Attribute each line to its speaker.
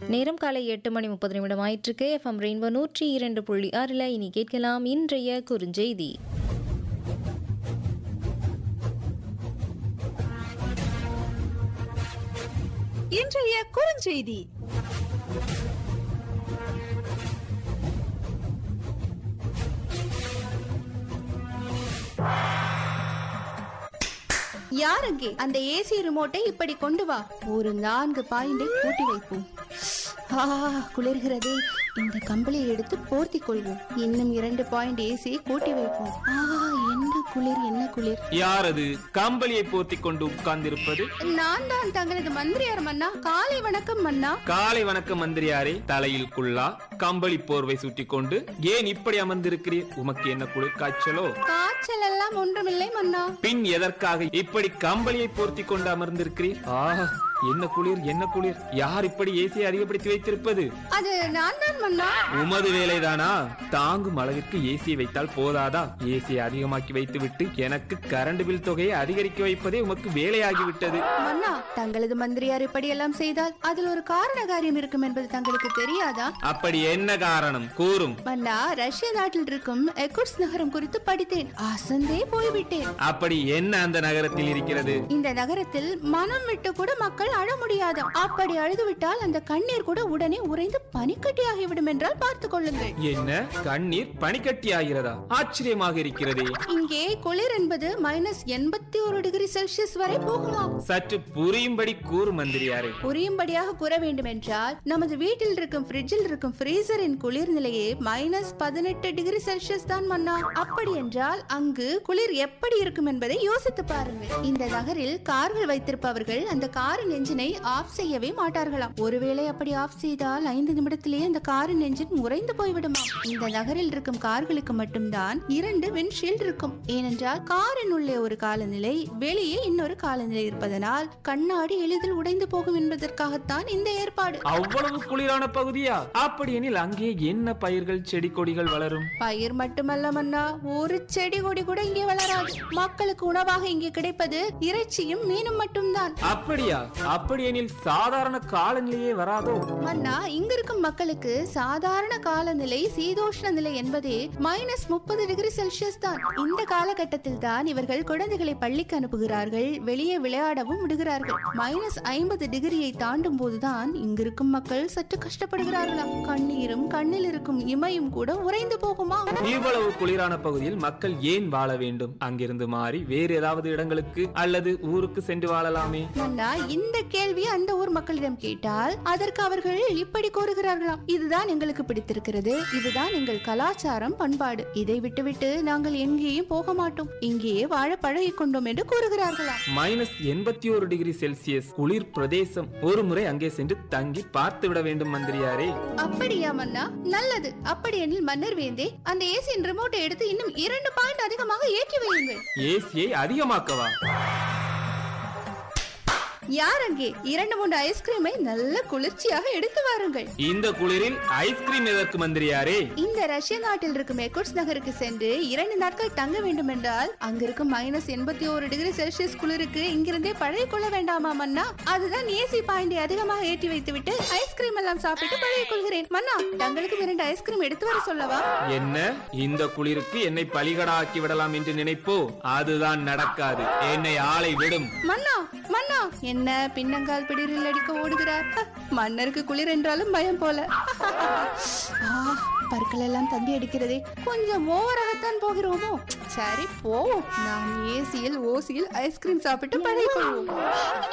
Speaker 1: நேரம் காலை எட்டு மணி முப்பது நிமிடம் ஆயிற்றுக்கு எஃப்எம் ரெயின்போ நூற்றி இரண்டு புள்ளி ஆறில் இனி கேட்கலாம் இன்றைய குறுஞ்செய்தி
Speaker 2: இன்றைய குறுஞ்செய்தி யார் அங்கே அந்த ஏசி ரிமோட்டை இப்படி கொண்டு வா ஒரு நான்கு பாயிண்டை கூட்டி வைப்போம் ஆ குளிர்கிறதே இந்த கம்பளியை எடுத்து போர்த்தி கொள்வோம் இன்னும் இரண்டு பாயிண்ட் ஏசியை கூட்டி வைப்போம் ஆ என்ன குளிர் என்ன குளிர்
Speaker 3: யார் அது கம்பளியை போர்த்தி கொண்டு உட்கார்ந்திருப்பது
Speaker 2: நான் தான் தங்களது மந்திரியார் மன்னா காலை வணக்கம் மன்னா
Speaker 3: காலை வணக்கம் மந்திரியாரே தலையில் குள்ளா கம்பளி போர்வை சுட்டி கொண்டு ஏன் இப்படி அமர்ந்திருக்கிறீர் உமக்கு என்ன குளிர் காய்ச்சலோ
Speaker 2: காய்ச்சல் எல்லாம் ஒன்றுமில்லை மன்னா
Speaker 3: பின் எதற்காக இப்படி கம்பளியை போர்த்தி கொண்டு அமர்ந்திருக்கிறீர் ஆஹ் என்ன குளிர் என்ன குளிர் யார் இப்படி ஏசியை அதிகப்படுத்தி வைத்திருப்பது
Speaker 2: அது நான் தான் மன்னா
Speaker 3: உமது வேலைதானா தாங்கும் அளவிற்கு ஏசியை வைத்தால் போதாதா ஏசியை அதிகமாக்கி வைத்துவிட்டு எனக்கு கரண்ட் பில் தொகையை அதிகரிக்க வைப்பதே உமக்கு வேலையாகிவிட்டது
Speaker 2: மன்னா தங்களது மந்திரியார் இப்படியெல்லாம் செய்தால் அதில் ஒரு காரண காரியம் இருக்கும் என்பது தங்களுக்கு தெரியாதா
Speaker 3: அப்படி என்ன காரணம் கூறும்
Speaker 2: மன்னா ரஷ்ய நாட்டில் இருக்கும் எக்குட்ஸ் நகரம் குறித்து படித்தேன் அசந்தே போய்விட்டேன்
Speaker 3: அப்படி என்ன அந்த நகரத்தில் இருக்கிறது
Speaker 2: இந்த நகரத்தில் மனம் விட்டு கூட மக்கள் அழ முடியாதாம் அப்படி அழுதுவிட்டால் அந்த கண்ணீர் கூட உடனே உறைந்து பனிக்கட்டியாகிவிடும் என்றால் பார்த்துக் கொள்ளுங்கள்
Speaker 3: என்ன கண்ணீர் பனிக்கட்டி ஆகிறதா ஆச்சரியமாக இருக்கிறதே
Speaker 2: இங்கே குளிர் என்பது மைனஸ் எண்பத்தி ஒரு டிகிரி செல்சியஸ் வரை போகுமா
Speaker 3: சற்று புரியும்படி கூறு மந்திரியாரே
Speaker 2: புரியும்படியாக கூற வேண்டும் என்றால் நமது வீட்டில் இருக்கும் ஃப்ரிட்ஜில் இருக்கும் ஃப்ரீசரின் குளிர் நிலையே மைனஸ் பதினெட்டு டிகிரி செல்சியஸ் தான் மன்னா அப்படி என்றால் அங்கு குளிர் எப்படி இருக்கும் என்பதை யோசித்து பாருங்கள் இந்த நகரில் கார்கள் வைத்திருப்பவர்கள் அந்த காரின் என்ஜினை ஆஃப் செய்யவே மாட்டார்களாம் ஒருவேளை அப்படி ஆஃப் செய்தால் ஐந்து நிமிடத்திலேயே அந்த காரின் என்ஜின் உறைந்து போய்விடுமா இந்த நகரில் இருக்கும் கார்களுக்கு மட்டும்தான் இரண்டு விண்ட்ஷீல்ட் இருக்கும் ஏனென்றால் காரின் உள்ளே ஒரு காலநிலை வெளியே இன்னொரு காலநிலை இருப்பதனால் கண்ணாடி எளிதில் உடைந்து போகும் என்பதற்காகத்தான் இந்த ஏற்பாடு
Speaker 3: அவ்வளவு குளிரான பகுதியா அப்படியெனில் அங்கே என்ன பயிர்கள் செடி கொடிகள் வளரும்
Speaker 2: பயிர் மட்டுமல்ல மன்னா ஒரு செடி கொடி கூட இங்கே வளராது மக்களுக்கு உணவாக இங்கே கிடைப்பது இறைச்சியும் மீனும் மட்டும்தான்
Speaker 3: அப்படியா அப்படியெனில் சாதாரண காலநிலையே வராதோ
Speaker 2: மன்னா இங்க இருக்கும் மக்களுக்கு சாதாரண காலநிலை சீதோஷ்ண நிலை என்பதே மைனஸ் முப்பது டிகிரி செல்சியஸ் தான் இந்த காலகட்டத்தில் தான் இவர்கள் குழந்தைகளை பள்ளிக்கு அனுப்புகிறார்கள் வெளியே விளையாடவும் விடுகிறார்கள் மைனஸ் ஐம்பது டிகிரியை தாண்டும் போதுதான் இங்கிருக்கும் மக்கள் சற்று கஷ்டப்படுகிறார்களாம் கண்ணீரும் கண்ணில் இருக்கும் இமையும் கூட உறைந்து போகுமா
Speaker 3: இவ்வளவு குளிரான பகுதியில் மக்கள் ஏன் வாழ வேண்டும் அங்கிருந்து மாறி வேறு ஏதாவது இடங்களுக்கு அல்லது ஊருக்கு சென்று வாழலாமே
Speaker 2: மன்னா இந்த கேள்வியை அந்த ஊர் மக்களிடம் கேட்டால் அதற்கு அவர்கள் இப்படி கூறுகிறார்களாம் இதுதான் எங்களுக்கு பிடித்திருக்கிறது இதுதான் எங்கள் கலாச்சாரம் பண்பாடு இதை விட்டுவிட்டு நாங்கள் எங்கேயும் போக மாட்டோம் இங்கேயே வாழ பழகிக் கொண்டோம் என்று கூறுகிறார்களாம்
Speaker 3: மைனஸ் எண்பத்தி ஒரு டிகிரி செல்சியஸ் குளிர் பிரதேசம் ஒரு முறை அங்கே சென்று தங்கி பார்த்து விட வேண்டும் மந்திரியாரே
Speaker 2: அப்படியா மன்னா நல்லது அப்படியெனில் மன்னர் வேந்தே அந்த ஏசியின் ரிமோட்டை எடுத்து இன்னும் இரண்டு பாயிண்ட் அதிகமாக ஏற்றி வையுங்கள்
Speaker 3: ஏசியை அதிகமாக்கவா
Speaker 2: யார் அங்கே இரண்டு மூன்று ஐஸ்கிரீமை நல்ல குளிர்ச்சியாக எடுத்து வாருங்கள்
Speaker 3: இந்த குளிரில் ஐஸ்கிரீம் எதற்கு மந்திரியாரே
Speaker 2: இந்த ரஷ்ய நாட்டில் இருக்கும் எக்குட்ஸ் நகருக்கு சென்று இரண்டு நாட்கள் தங்க வேண்டும் என்றால் அங்கிருக்கும் மைனஸ் எண்பத்தி ஒரு டிகிரி செல்சியஸ் குளிருக்கு இங்கிருந்தே பழகிக் கொள்ள வேண்டாமா மன்னா அதுதான் ஏசி பாயிண்டை அதிகமாக ஏற்றி வைத்துவிட்டு ஐஸ்கிரீம் எல்லாம் சாப்பிட்டு பழகிக் கொள்கிறேன் மன்னா தங்களுக்கும் இரண்டு ஐஸ்கிரீம் எடுத்து வர சொல்லவா
Speaker 3: என்ன இந்த குளிருக்கு என்னை பலிகடாக்கி விடலாம் என்று நினைப்போ அதுதான் நடக்காது என்னை ஆளை விடும்
Speaker 2: மன்னா மன்னா என்ன பின்னங்கால் பிடிரில் அடிக்க ஓடுகிறார் ஹ, மன்னருக்கு குளிர் என்றாலும் பயம் போல ஆ, பற்கள் எல்லாம் தம்பி அடிக்கிறதே கொஞ்சம் ஓவராகத்தான் போகிறோமோ சரி போவோம் நாம் ஏசியில் ஓசியில் ஐஸ்கிரீம் சாப்பிட்டு பழகிக் கொள்வோம்